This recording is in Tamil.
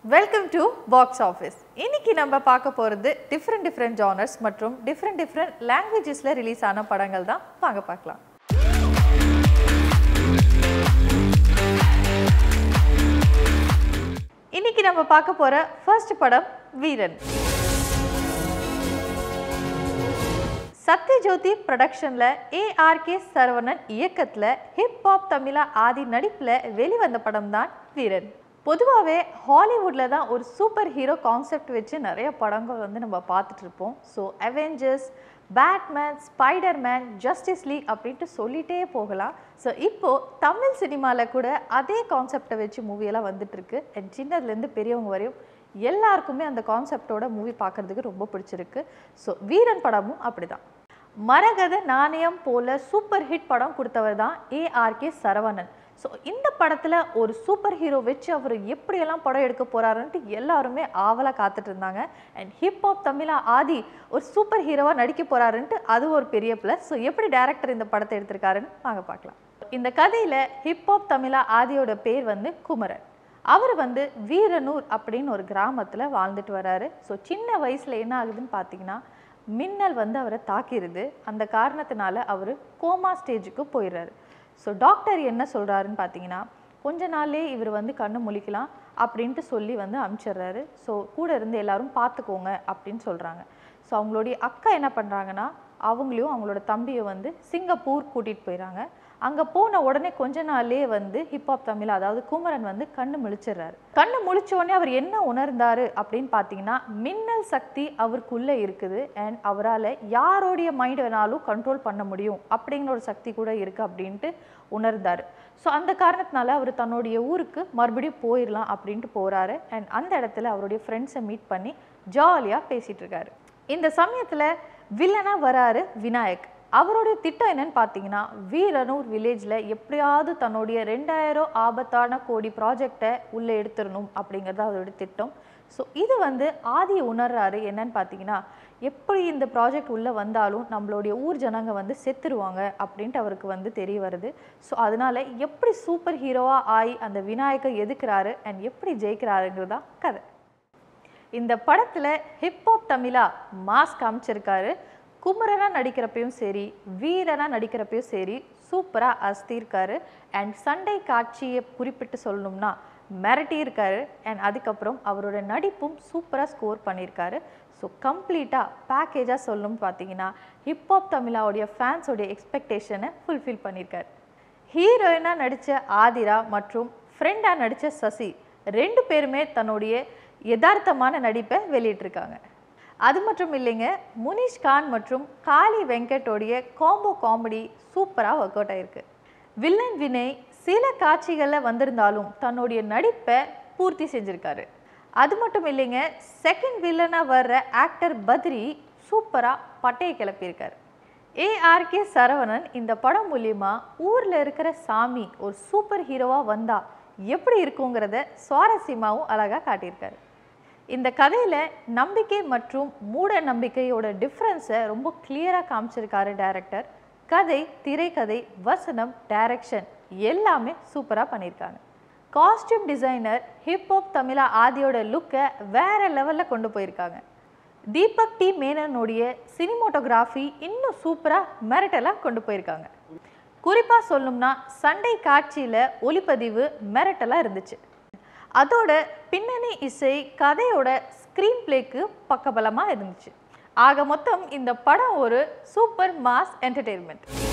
வெல்கம் டு பாக்ஸ் ஆஃபீஸ் இன்னைக்கு நம்ம பார்க்க போகிறது டிஃப்ரெண்ட் டிஃப்ரெண்ட் ஜானர்ஸ் மற்றும் டிஃப்ரெண்ட் டிஃப்ரெண்ட் லாங்குவேஜஸில் ரிலீஸ் ஆன படங்கள் தான் வாங்க பார்க்கலாம் இன்னைக்கு நம்ம பார்க்க போகிற ஃபர்ஸ்ட் படம் வீரன் சத்யஜோதி ப்ரொடக்ஷனில் ஏஆர்கே சரவணன் இயக்கத்தில் ஹிப்ஹாப் தமிழா ஆதி நடிப்பில் வெளிவந்த படம் தான் வீரன் பொதுவாகவே ஹாலிவுட்டில் தான் ஒரு சூப்பர் ஹீரோ கான்செப்ட் வச்சு நிறைய படங்கள் வந்து நம்ம பார்த்துட்டு இருப்போம் so Avengers Batman Spiderman Justice League அப்படின்ட்டு சொல்லிட்டே போகலாம் ஸோ இப்போது தமிழ் சினிமாவில் கூட அதே கான்செப்டை வச்சு மூவியெல்லாம் வந்துட்டுருக்கு அண்ட் சின்னதுலேருந்து பெரியவங்க வரையும் எல்லாருக்குமே அந்த கான்செப்டோட மூவி பார்க்குறதுக்கு ரொம்ப பிடிச்சிருக்கு ஸோ வீரன் படமும் அப்படிதான் மரகத நாணயம் போல சூப்பர் ஹிட் படம் கொடுத்தவர் தான் ஏஆர்கே சரவணன் ஸோ இந்த படத்தில் ஒரு சூப்பர் ஹீரோ வச்சு அவர் எப்படியெல்லாம் படம் எடுக்க போறாருன்ட்டு எல்லாருமே ஆவலாக காத்துட்டு இருந்தாங்க அண்ட் ஹிப்ஹாப் தமிழா ஆதி ஒரு சூப்பர் ஹீரோவாக நடிக்க போறாருன்ட்டு அது ஒரு பெரிய ப்ளஸ் ஸோ எப்படி டேரக்டர் இந்த படத்தை எடுத்திருக்காருன்னு வாங்க பார்க்கலாம் இந்த கதையில் ஹிப்ஹாப் தமிழா ஆதியோட பேர் வந்து குமரன் அவர் வந்து வீரனூர் அப்படின்னு ஒரு கிராமத்தில் வாழ்ந்துட்டு வராரு ஸோ சின்ன வயசில் என்ன ஆகுதுன்னு பார்த்தீங்கன்னா மின்னல் வந்து அவரை தாக்கிடுது அந்த காரணத்தினால அவர் கோமா ஸ்டேஜுக்கு போயிடுறாரு ஸோ டாக்டர் என்ன சொல்கிறாருன்னு பார்த்தீங்கன்னா கொஞ்ச நாள்லே இவர் வந்து கண்ணு முழிக்கலாம் அப்படின்ட்டு சொல்லி வந்து அனுப்பிச்சிடுறாரு ஸோ கூட இருந்து எல்லாரும் பார்த்துக்கோங்க அப்படின்னு சொல்கிறாங்க ஸோ அவங்களுடைய அக்கா என்ன பண்ணுறாங்கன்னா அவங்களையும் அவங்களோட தம்பியை வந்து சிங்கப்பூர் கூட்டிகிட்டு போயிடறாங்க அங்கே போன உடனே கொஞ்ச நாள்லயே வந்து ஹிப்ஹாப் தமிழ் அதாவது குமரன் வந்து கண்ணு முழிச்சிடுறாரு கண்ணு முழிச்ச உடனே அவர் என்ன உணர்ந்தாரு அப்படின்னு பார்த்தீங்கன்னா மின்னல் சக்தி அவருக்குள்ளே இருக்குது அண்ட் அவரால் யாரோடைய மைண்ட் வேணாலும் கண்ட்ரோல் பண்ண முடியும் அப்படிங்கிற ஒரு சக்தி கூட இருக்குது அப்படின்ட்டு உணர்ந்தார் ஸோ அந்த காரணத்தினால அவர் தன்னுடைய ஊருக்கு மறுபடியும் போயிடலாம் அப்படின்ட்டு போகிறாரு அண்ட் அந்த இடத்துல அவருடைய ஃப்ரெண்ட்ஸை மீட் பண்ணி ஜாலியாக பேசிகிட்டு இருக்காரு இந்த சமயத்தில் வில்லனாக வராரு விநாயக் அவருடைய திட்டம் என்னன்னு பார்த்தீங்கன்னா வீரனூர் வில்லேஜில் எப்படியாவது தன்னுடைய ரெண்டாயிரம் ஆபத்தான கோடி ப்ராஜெக்டை உள்ளே எடுத்துடணும் அப்படிங்கிறது அவருடைய திட்டம் ஸோ இது வந்து ஆதி உணர்றாரு என்னன்னு பார்த்தீங்கன்னா எப்படி இந்த ப்ராஜெக்ட் உள்ளே வந்தாலும் நம்மளுடைய ஊர் ஜனங்க வந்து செத்துருவாங்க அப்படின்ட்டு அவருக்கு வந்து தெரிய வருது ஸோ அதனால எப்படி சூப்பர் ஹீரோவாக ஆகி அந்த விநாயகர் எதுக்குறாரு அண்ட் எப்படி ஜெயிக்கிறாருங்கிறதா கதை இந்த படத்தில் ஹிப்ஹாப் தமிழா மாஸ் காமிச்சிருக்காரு குமரனா நடிக்கிறப்பையும் சரி வீரனா நடிக்கிறப்பையும் சரி சூப்பராக அஸ்திருக்காரு அண்ட் சண்டை காட்சியை குறிப்பிட்டு சொல்லணும்னா மிரட்டி இருக்காரு அண்ட் அதுக்கப்புறம் அவரோட நடிப்பும் சூப்பராக ஸ்கோர் பண்ணியிருக்காரு ஸோ கம்ப்ளீட்டாக பேக்கேஜாக சொல்லணும்னு பார்த்தீங்கன்னா ஹிப்ஹாப் தமிழாவுடைய ஃபேன்ஸோடைய எக்ஸ்பெக்டேஷனை ஃபுல்ஃபில் பண்ணியிருக்காரு ஹீரோயினாக நடித்த ஆதிரா மற்றும் ஃப்ரெண்டாக நடித்த சசி ரெண்டு பேருமே தன்னுடைய யதார்த்தமான நடிப்பை வெளியிட்டிருக்காங்க அது மட்டும் இல்லைங்க முனிஷ் கான் மற்றும் காளி வெங்கட்டோடைய காம்போ காமெடி சூப்பராக ஒர்க் அவுட் ஆயிருக்கு வில்லன் வினய் சில காட்சிகளில் வந்திருந்தாலும் தன்னுடைய நடிப்பை பூர்த்தி செஞ்சுருக்காரு அது மட்டும் இல்லைங்க செகண்ட் வில்லனாக வர்ற ஆக்டர் பத்ரி சூப்பராக பட்டையை கிளப்பியிருக்காரு ஏஆர்கே சரவணன் இந்த படம் மூலியமா ஊரில் இருக்கிற சாமி ஒரு சூப்பர் ஹீரோவாக வந்தா எப்படி இருக்குங்கிறத சுவாரஸ்யமாகவும் அழகாக காட்டியிருக்காரு இந்த கதையில் நம்பிக்கை மற்றும் மூட நம்பிக்கையோட டிஃப்ரென்ஸை ரொம்ப கிளியராக காமிச்சிருக்காரு டைரக்டர் கதை திரைக்கதை வசனம் டைரக்ஷன் எல்லாமே சூப்பராக பண்ணியிருக்காங்க காஸ்டியூம் டிசைனர் ஹிப்ஹாப் தமிழா ஆதியோட லுக்கை வேற லெவலில் கொண்டு போயிருக்காங்க தீபக் டி மேனனுடைய சினிமோட்டோகிராஃபி இன்னும் சூப்பராக மிரட்டலாக கொண்டு போயிருக்காங்க குறிப்பாக சொல்லணும்னா சண்டை காட்சியில் ஒளிப்பதிவு மிரட்டலாக இருந்துச்சு அதோட பின்னணி இசை கதையோட ஸ்க்ரீன் பிளேக்கு பக்கபலமாக இருந்துச்சு ஆக மொத்தம் இந்த படம் ஒரு சூப்பர் மாஸ் என்டர்டெயின்மெண்ட்